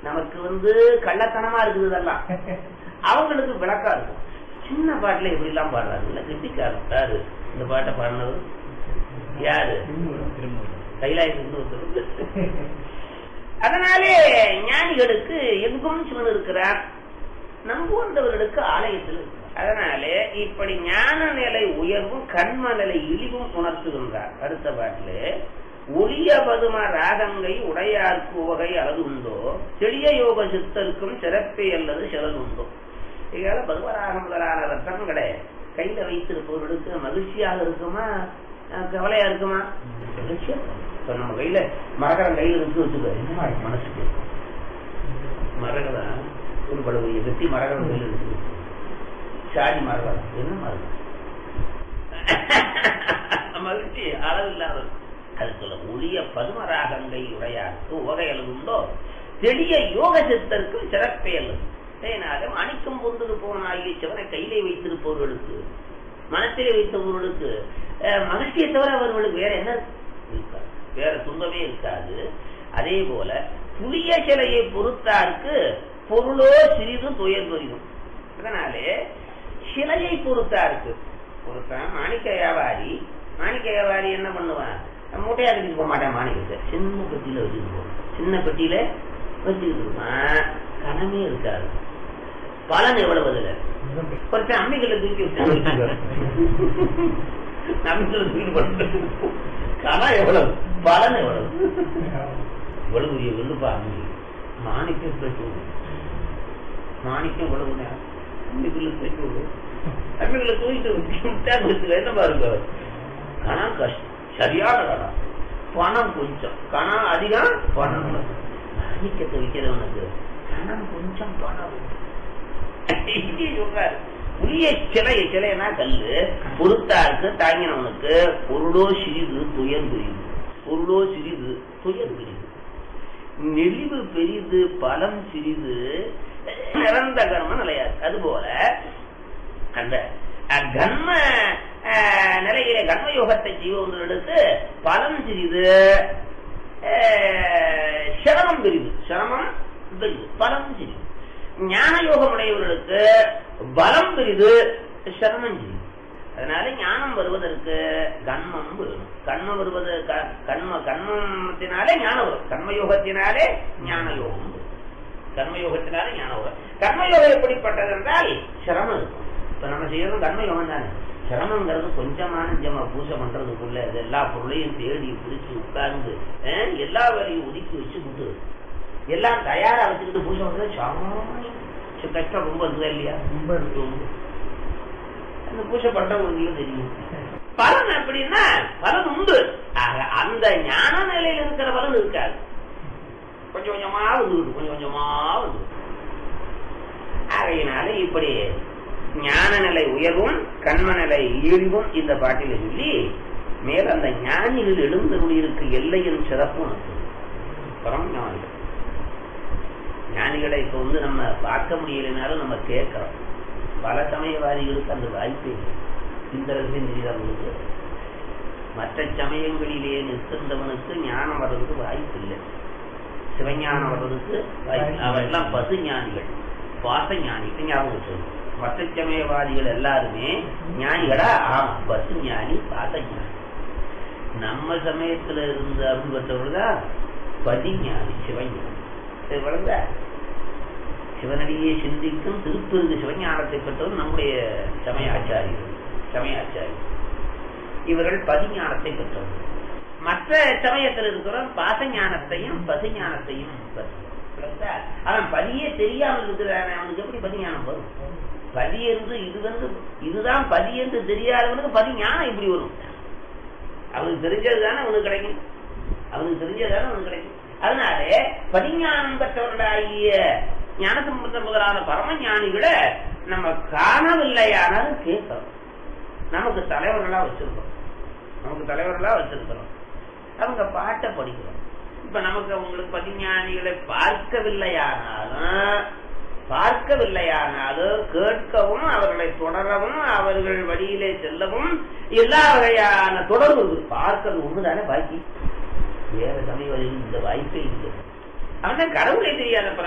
நமக்கு வந்து கள்ளத்தனமா இருக்குது இதெல்லாம் அவங்களுக்கு விளக்கா இருக்கும் சின்ன பாட்டுல எப்படி எல்லாம் பாடுறாரு இல்ல கெட்டிக்காரர் யாரு இந்த பாட்டை பாடினது யாரு கைலாயத்திலிருந்து ஒருத்தர் அதனாலே ஞானிகளுக்கு எங்கும் சிவன் இருக்கிறார் நம்புவந்தவர்களுக்கு ஆலயத்தில் இருக்கிறார் அதனாலே இப்படி ஞான நிலை உயர்வும் கண்ம நிலை இழிவும் உணர்த்துகின்றார் அடுத்த பாட்டிலே ஒளிய பதும ராகங்கை உடையார்க்கு உவகை அளவு உண்டோ செடிய யோக சித்தருக்கும் சிறப்பே அல்லது சிலது உண்டோ இதால பதுமராகம் முதலான ரத்தங்களை கையில வைத்திருப்பவர்களுக்கு மகிழ்ச்சியாக இருக்குமா அஹ் கவலையா இருக்குமா மகிழ்ச்சியா இருக்கும். இப்ப நம்ம கையில மரகரம் கையில இருக்கு வச்சுக்கோ என்னமா இருக்கு மனசுக்கு மரகரம் ஒரு படகு வெட்டி மரகரம் கையில இருக்கு சாடி மரகரம் என்னமா இருக்கு மகிழ்ச்சி அளவில்லாத அது சொல்ல ஒளிய பதுமராகங்கை உடையாருக்கு உவகை உண்டோ தெளிய யோக சித்தருக்கும் சிறப்பே அல்லது ஏனாலும் அணிக்கும் பொந்தது போன ஆகிய சிவனை கையிலே வைத்திருப்பவர்களுக்கு மனத்திலே வைத்தவர்களுக்கு அஹ், மகிழ்ச்சியை தவிர அவர்களுக்கு வேற என்ன இருக்காது வேற துன்பமே இருக்காது அதே போல புளிய சிலையை பொறுத்தாருக்கு பொருளோ சிறிது துயர் புரியும் அதனாலே சிலையை பொறுத்தாருக்கு ஒருத்தன் மாணிக்க வியாபாரி மாணிக்க வியாபாரி என்ன பண்ணுவான் மூட்டையா கட்டிட்டு போக மாட்டேன் மாணிக்கத்தை சின்ன பெட்டியில வச்சுட்டு போவான் சின்ன பெட்டியில வச்சுக்கிட்டு இருப்பான் கனமே இருக்காது பலன் எவ்வளவு அதுல ஒருத்தன் அம்மிகளை தூக்கி விட்டு அம்மிகளை தூக்கி போட்டு கனம் எவ்வளவு பலன் எவ்வளவு இவ்வளவு பெரிய வெள்ளுப்பா அம்மி மாணிக்கம் பெற்று மாணிக்கம் இவ்வளவு நேரம் அம்மிகளை பெற்று அம்மிகளை தூக்கிட்டு விட்டா வச்சுக்க என்ன பாருங்க கணம் கஷ்டம் சரியான கணம் பணம் கொஞ்சம் கணம் அதிகம் பணம் கொஞ்சம். மாணிக்கத்தை விற்கிறவனுக்கு கணம் கொஞ்சம் பணம் கொஞ்சம். இங்கே சொல்றாரு புளிய சிலை சிலைனா கல்லு பொறுத்தாருக்கு தாங்கினவனுக்கு பொருளோ சிறிது துயர் பெரிது பொருளோ சிறிது துயர் பெரிது நெளிவு பெரிது பலம் சிறிது நிறந்த கர்ம நிலையாது அதுபோல அந்த அஹ், கர்ம அஹ், நிலையிலே கர்ம யோகத்தை செய்வவர்களுக்கு பலம் சிறிது அஹ், சிரமம் பெரிது சிரமம் பெரிது பலம் சிறிது ஞான யோகம் உடையவர்களுக்கு பலம் பெரிது சிரமம் சிறிது அதனால ஞானம் வருவதற்கு கண்மம் வேணும் கண்மம் வருவது க- கண்ம கண்மத்தினாலே ஞானம் வரும் கர்மயோகத்தினாலே ஞான யோகம் வரும் கர்மயோகத்தினாலே ஞான யோகம் கர்மயோகம் எப்படிப்பட்டது என்றால் சிரமம் இருக்கும் இப்ப நம்ம செய்யறது கர்மயோகம் தானே சிரமங்கிறது கொஞ்சமான ஜமா பூஜை பண்றதுக்குள்ள இது எல்லா பொருளையும் தேடி பிடிச்சு உட்கார்ந்து அஹ், எல்லா வேலையும் ஒதுக்கி வச்சு விட்டு எல்லாம் தயாரா வச்சுக்கிட்டு பூஜை பண்றது சாமானியம் சரி, கஷ்டம் ரொம்ப இருக்குதா இல்லையா ரொம்ப இருக்கு. ரொம்ப. அந்த பூஜை பண்றவங்களுக்கு தெரியும் பலன் அப்படின்னா பலன் உண்டு ஆக, அந்த ஞான நிலையில் இருக்கிற பலன் இருக்காது கொஞ்சம் கொஞ்சமா வந்துவிடும் கொஞ்சம் கொஞ்சமா வந்து ஆகையினால இப்படி ஞான நிலை உயர்வும் கண்ம நிலை இழிவும் இந்த பாட்டில சொல்லி மேல அந்த ஞானிகள் எழுந்தருளிருக்கு எல்லையின் சிறப்பும் இருக்கு. பரம் ஞானிகள் ஞானிகளை இப்ப வந்து நம்ம பார்க்க முடியலைனாலும் நம்ம கேட்கிறோம் பல சமயவாதிகளுக்கு அந்த வாய்ப்பே இல்லை. இந்த ரகசியம் தெரியாதவங்களுக்கு மற்ற சமயங்களிலே நிற்கின்றவனுக்கு ஞானம் வர்றதுக்கு வாய்ப்பு இல்லை சிவஞானம் வர்றதுக்கு வாய்ப்பு இல்லை. அவரெல்லாம் பசு ஞானிகள் பாச ஞானிகள் ஞாபகம் வச்சுக்கணும். மற்ற சமயவாதிகள் எல்லாருமே ஞானிகளா ஆமா பசு ஞானி பாச ஞானி நம்ம சமயத்துல இருந்த அருள் பெற்றவர்கள் தான் பதிஞானி சிவஞானி இது விளங்குதா? சிவனடியே சிந்திக்கும் திருப்பெருங்கு சிவஞானத்தை பெற்றவர் நம்முடைய சமய ஆச்சாரியர்கள் சமய ஆச்சாரியர் இவர்கள் பதிஞானத்தை பெற்றவர்கள் மற்ற சமயத்தில் இருக்கிறவன் பாசஞானத்தையும் பசுஞானத்தையும் பெற்றவன். விளங்குதா? அவன் பதியே தெரியாமல் இருக்கிறான் அவனுக்கு எப்படி பதிஞானம் வரும் பதி என்று இது வந்து இதுதான் பதி என்று தெரியாதவனுக்கு பதி ஞானம் இப்படி வரும் அவனுக்கு தெரிஞ்சது தானே அவனுக்கு கிடைக்கும் அவனுக்கு தெரிஞ்சது தானே அவனுக்கு கிடைக்கும் அதனால பதிஞானம் பெற்றவர்களாகிய ஞான சம்பந்த முதலான பரம ஞானிகளை நம்ம காணவில்லையானாலும் கேட்கிறோம் நமக்கு தலைவர்களா வச்சிருக்கோம் நமக்கு தலைவர்களா வச்சிருக்கிறோம் அவங்க பாட்டை படிக்கிறோம் இப்ப நமக்கு அவங்களுக்கு பதிஞானிகளை பார்க்கவில்லையானாலும் பார்க்கவில்லையானாலும் கேட்கவும் அவர்களை தொடரவும் அவர்கள் வழியிலே செல்லவும் எல்லா வகையான தொடர்பு இருக்கு பார்க்கிறது ஒண்ணுதானே பாக்கி வேற சமயம் இந்த வாய்ப்பே இல்லை அவன் கடவுளே தெரியாத